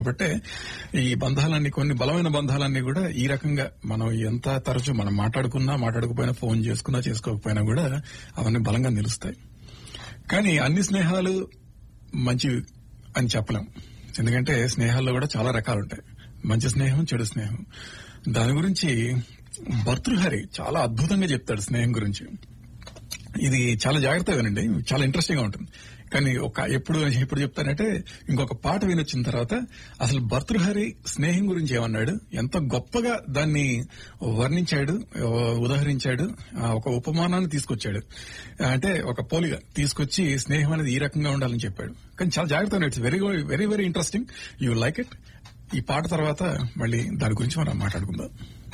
కాబట్టి ఈ బంధాలన్నీ కొన్ని బలమైన బంధాలన్నీ కూడా ఈ రకంగా మనం ఎంత తరచు మనం మాట్లాడుకున్నా మాట్లాడకపోయినా ఫోన్ చేసుకున్నా చేసుకోకపోయినా కూడా అవన్నీ బలంగా నిలుస్తాయి కానీ అన్ని స్నేహాలు మంచివి అని చెప్పలేం ఎందుకంటే స్నేహాల్లో కూడా చాలా రకాలు ఉంటాయి మంచి స్నేహం చెడు స్నేహం దాని గురించి భర్తృహరి చాలా అద్భుతంగా చెప్తాడు స్నేహం గురించి ఇది చాలా జాగ్రత్తగా వినండి చాలా ఇంట్రెస్టింగ్ గా ఉంటుంది కానీ ఒక ఎప్పుడు ఎప్పుడు చెప్తానంటే ఇంకొక పాట వినొచ్చిన తర్వాత అసలు భర్తృహరి స్నేహం గురించి ఏమన్నాడు ఎంత గొప్పగా దాన్ని వర్ణించాడు ఉదాహరించాడు ఆ, ఒక ఉపమానాన్ని తీసుకొచ్చాడు అంటే ఒక పోలిగా తీసుకొచ్చి స్నేహం అనేది ఈ రకంగా ఉండాలని చెప్పాడు కానీ చాలా జాగ్రత్తగా it's very very very interesting you like it ఈ పాట తర్వాత మళ్ళీ దాని గురించి మనం మాట్లాడుకుందాం